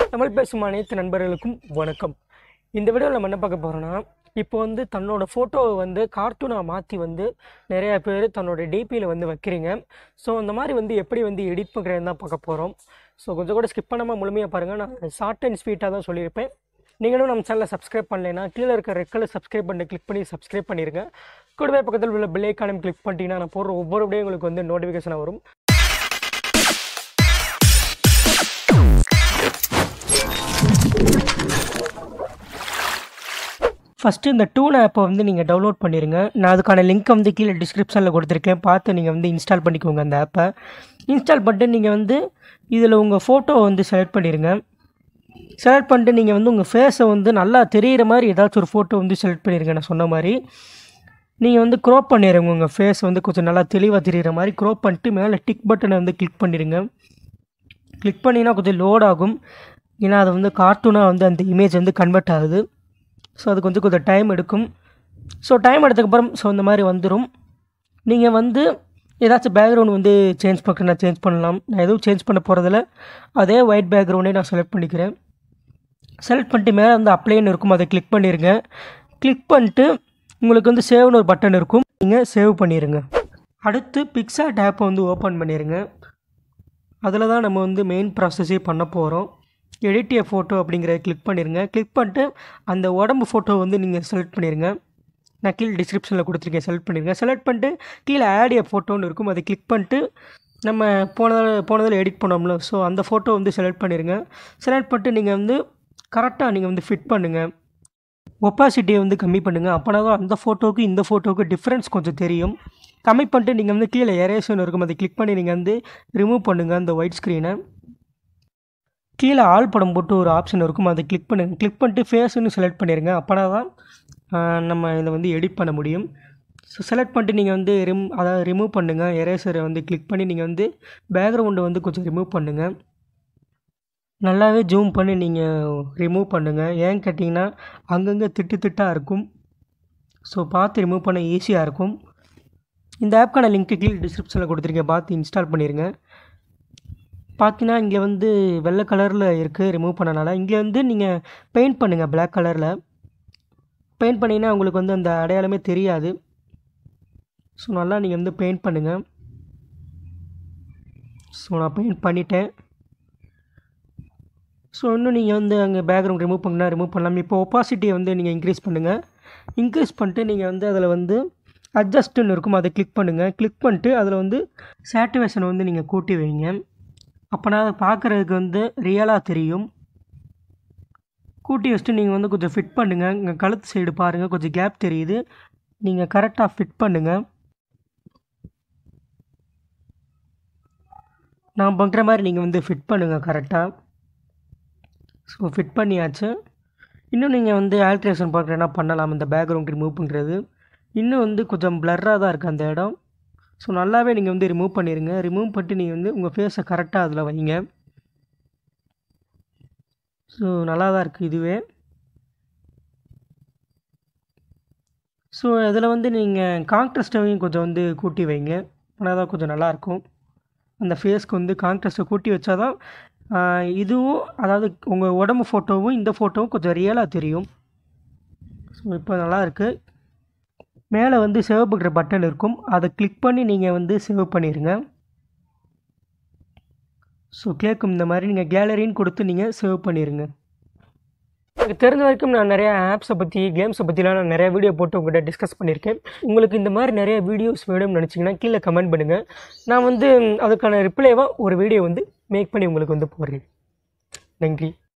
தமிழ் பேசும் அனைத்து நண்பர்களுக்கும் வணக்கம் இந்த வீடியோவில் நம்ம என்ன பார்க்க போகிறோன்னா இப்போ வந்து தன்னோட ஃபோட்டோவை வந்து கார்ட்டூனாக மாற்றி வந்து நிறைய பேர் தன்னோட டிபியில் வந்து வைக்கிறீங்க ஸோ அந்த மாதிரி வந்து எப்படி வந்து எடிட் பண்ணுறதுன்னு தான் பார்க்க போகிறோம் ஸோ கொஞ்சம் கூட ஸ்கிப் பண்ணாமல் முழுமையாக பாருங்கள் நான் ஷார்ட் அண்ட் ஸ்வீட்டாக தான் சொல்லியிருப்பேன் நீங்களும் நம்ம சேனலை சப்ஸ்கிரைப் பண்ணலைன்னா கீழே இருக்க ரெட் கலர் சப்ஸ்கிரைப் பண்ணி கிளிக் பண்ணி சப்ஸ்கிரைப் பண்ணிடுங்க கூடவே பக்கத்தில் உள்ள பில் ஐக்கானும் கிளிக் பண்ணிட்டீங்கன்னா நான் போடுற ஒவ்வொரு விடையும் உங்களுக்கு வந்து நோட்டிஃபிகேஷனாக வரும் ஃபஸ்ட்டு இந்த டூன் ஆப்பை வந்து நீங்கள் டவுன்லோட் பண்ணிடுங்க நான் அதுக்கான லிங்க் வந்து கீழே டிஸ்கிரிப்ஷனில் கொடுத்துருக்கேன் பார்த்து நீங்கள் வந்து இன்ஸ்டால் பண்ணிக்கோங்க அந்த ஆப்பை இன்ஸ்டால் பண்ணிட்டு நீங்கள் வந்து இதில் உங்கள் ஃபோட்டோ வந்து செலக்ட் பண்ணிடுங்க செலக்ட் பண்ணிட்டு நீங்கள் வந்து உங்கள் ஃபேஸை வந்து நல்லா தெரியிற மாதிரி ஏதாச்சும் ஒரு ஃபோட்டோ வந்து செலக்ட் பண்ணிடுங்க நான் சொன்ன மாதிரி நீங்கள் வந்து க்ரோப் பண்ணிடுங்க உங்கள் ஃபேஸ் வந்து கொஞ்சம் நல்லா தெளிவாக தெரியிற மாதிரி க்ரோப் பண்ணிட்டு மேலே டிக் பட்டனை வந்து கிளிக் பண்ணிடுங்க கிளிக் பண்ணிங்கன்னா கொஞ்சம் லோட் ஆகும் ஏன்னா அது வந்து கார்ட்டூனாக வந்து அந்த இமேஜ் வந்து கன்வெர்ட் ஆகுது ஸோ அது கொஞ்சம் கொஞ்சம் டைம் எடுக்கும் ஸோ டைம் எடுத்ததுக்கப்புறம் ஸோ இந்த மாதிரி வந்துடும் நீங்கள் வந்து ஏதாச்சும் பேக்ரவுண்ட் வந்து சேஞ்ச் பண்ணுறேன்னா சேஞ்ச் பண்ணலாம் நான் எதுவும் சேஞ்ச் பண்ண போகிறதில்ல அதே ஒயிட் பேக்ரவுண்டே நான் செலக்ட் பண்ணிக்கிறேன் செலக்ட் பண்ணிட்டு மேலே வந்து அப்ளைன்னு இருக்கும் அதை கிளிக் பண்ணிடுங்க கிளிக் பண்ணிட்டு உங்களுக்கு வந்து சேவ்னு ஒரு பட்டன் இருக்கும் நீங்கள் சேவ் பண்ணிடுங்க அடுத்து பிக்சாட் ஆப்பை வந்து ஓப்பன் பண்ணிடுங்க அதில் தான் நம்ம வந்து மெயின் ப்ராசஸே பண்ண போகிறோம் எடிட் ஏ ஃபோட்டோ அப்படிங்கிறத கிளிக் பண்ணிடுங்க கிளிக் பண்ணிட்டு அந்த உடம்பு ஃபோட்டோ வந்து நீங்கள் செலக்ட் பண்ணிடுங்க நான் கீழே டிஸ்கிரிப்ஷனில் கொடுத்துருக்கேன் செலக்ட் பண்ணிடுங்க செலக்ட் பண்ணிட்டு கீழே ஆட் ஏ ஃபோட்டோன்னு இருக்கும் அதை கிளிக் பண்ணிட்டு நம்ம போனதில் போனதில் எடிட் பண்ணோம்ல ஸோ அந்த ஃபோட்டோ வந்து செலக்ட் பண்ணிடுங்க செலக்ட் பண்ணிட்டு நீங்கள் வந்து கரெக்டாக நீங்கள் வந்து ஃபிட் பண்ணுங்கள் ஒப்பாசிட்டியை வந்து கம்மி பண்ணுங்கள் அப்போனா தான் அந்த ஃபோட்டோவுக்கு இந்த ஃபோட்டோவுக்கு டிஃப்ரென்ஸ் கொஞ்சம் தெரியும் கம்மி பண்ணிட்டு நீங்கள் வந்து கீழே எரேஷன் இருக்கும் அதை கிளிக் பண்ணி நீங்கள் வந்து ரிமூவ் பண்ணுங்கள் அந்த ஒயிட் ஸ்க்ரீனை கீழே ஆல் படம் போட்டு ஒரு ஆப்ஷன் இருக்கும் அதை கிளிக் பண்ணுங்கள் கிளிக் பண்ணிட்டு ஃபேஸ்னு செலக்ட் பண்ணிடுங்க அப்போனா தான் ஆஹ், நம்ம இதை வந்து எடிட் பண்ண முடியும் ஸோ செலக்ட் பண்ணிட்டு நீங்கள் வந்து ரிம் அதாவது ரிமூவ் பண்ணுங்கள் எரேசரை வந்து கிளிக் பண்ணி நீங்கள் வந்து பேக்ரவுண்டை வந்து கொஞ்சம் ரிமூவ் பண்ணுங்கள் நல்லாவே ஜூம் பண்ணி நீங்கள் ரிமூவ் பண்ணுங்கள் ஏன் கேட்டிங்கன்னா அங்கங்கே திட்டு திட்டாக இருக்கும் ஸோ பார்த்து ரிமூவ் பண்ண ஈஸியாக இருக்கும் இந்த ஆப்க்கான லிங்க்கு கீழே டிஸ்கிரிப்ஷனில் கொடுத்துருக்கேன் பார்த்து இன்ஸ்டால் பண்ணிடுங்க பார்த்தீங்கன்னா இங்கே வந்து வெள்ளை கலரில் இருக்குது ரிமூவ் பண்ணனால இங்கே வந்து நீங்கள் பெயிண்ட் பண்ணுங்கள் Black கலரில் பெயிண்ட் பண்ணிங்கன்னா உங்களுக்கு வந்து அந்த அடையாளமே தெரியாது ஸோ நல்லா நீங்கள் வந்து பெயிண்ட் பண்ணுங்கள் ஸோ நான் பெயிண்ட் பண்ணிட்டேன் ஸோ இன்னும் நீங்கள் வந்து அங்கே பேக்ரவுண்ட் ரிமூவ் பண்ணால் ரிமூவ் பண்ணலாம் இப்போ ஒப்பாசிட்டியை வந்து நீங்கள் இன்க்ரீஸ் பண்ணுங்கள் இன்க்ரீஸ் பண்ணிட்டு நீங்கள் வந்து அதில் வந்து அட்ஜஸ்ட்டுன்னு இருக்கும் அதை கிளிக் பண்ணுங்கள் கிளிக் பண்ணிட்டு அதில் வந்து சேட்டுவேஷனை வந்து நீங்கள் கூட்டி வைங்க அப்போனா அதை பார்க்குறதுக்கு வந்து ரியலாக தெரியும் கூட்டி வச்சுட்டு நீங்கள் வந்து கொஞ்சம் ஃபிட் பண்ணுங்கள் இங்கே கழுத்து சைடு பாருங்கள் கொஞ்சம் கேப் தெரியுது நீங்கள் கரெக்டாக ஃபிட் பண்ணுங்கள் நான் பண்ணுற மாதிரி நீங்கள் வந்து ஃபிட் பண்ணுங்கள் கரெக்டாக ஸோ ஃபிட் பண்ணியாச்சு இன்னும் நீங்கள் வந்து ஆல்ட்ரேஷன் பண்ணுறேன்னா பண்ணலாம் இந்த பேக்ரவுண்ட் ரிமூவ் பண்ணுறது இன்னும் வந்து கொஞ்சம் பிளர்ராக தான் இருக்குது அந்த இடம் ஸோ நல்லாவே நீங்கள் வந்து ரிமூவ் பண்ணிடுங்க ரிமூவ் பண்ணிட்டு நீங்கள் வந்து உங்கள் ஃபேஸை கரெக்டாக அதில் வைங்க ஸோ நல்லா தான் இருக்குது இதுவே ஸோ இதில் வந்து நீங்கள் கான்ட்ராஸ்டையும் கொஞ்சம் வந்து கூட்டி வைங்க ஆனால் தான் கொஞ்சம் நல்லாயிருக்கும் அந்த ஃபேஸ்க்கு வந்து கான்ட்ராஸ்ட்டை கூட்டி வச்சா தான் ஆஹ், இதுவும் அதாவது உங்கள் உடம்பு ஃபோட்டோவும் இந்த ஃபோட்டோவும் கொஞ்சம் ரியலாக தெரியும் ஸோ இப்போ நல்லா இருக்குது மேலே வந்து சேவ் பண்ணுற பட்டன் இருக்கும் அதை கிளிக் பண்ணி நீங்கள் வந்து சேவ் பண்ணிடுங்க ஸோ கேட்கும் இந்த மாதிரி நீங்கள் கேலரின்னு கொடுத்து நீங்கள் சேவ் பண்ணிடுங்க எனக்கு தெரிஞ்ச வரைக்கும் நான் நிறைய ஆப்ஸை பற்றி கேம்ஸை பற்றிலாம் நான் நிறைய வீடியோ போட்டு உங்கள்கிட்ட டிஸ்கஸ் பண்ணியிருக்கேன் உங்களுக்கு இந்த மாதிரி நிறைய வீடியோஸ் வேணும்னு நினச்சிங்கன்னா கீழே கமெண்ட் பண்ணுங்கள் நான் வந்து அதுக்கான ரிப்ளைவாக ஒரு வீடியோ வந்து மேக் பண்ணி உங்களுக்கு வந்து போடுறேன் நன்றி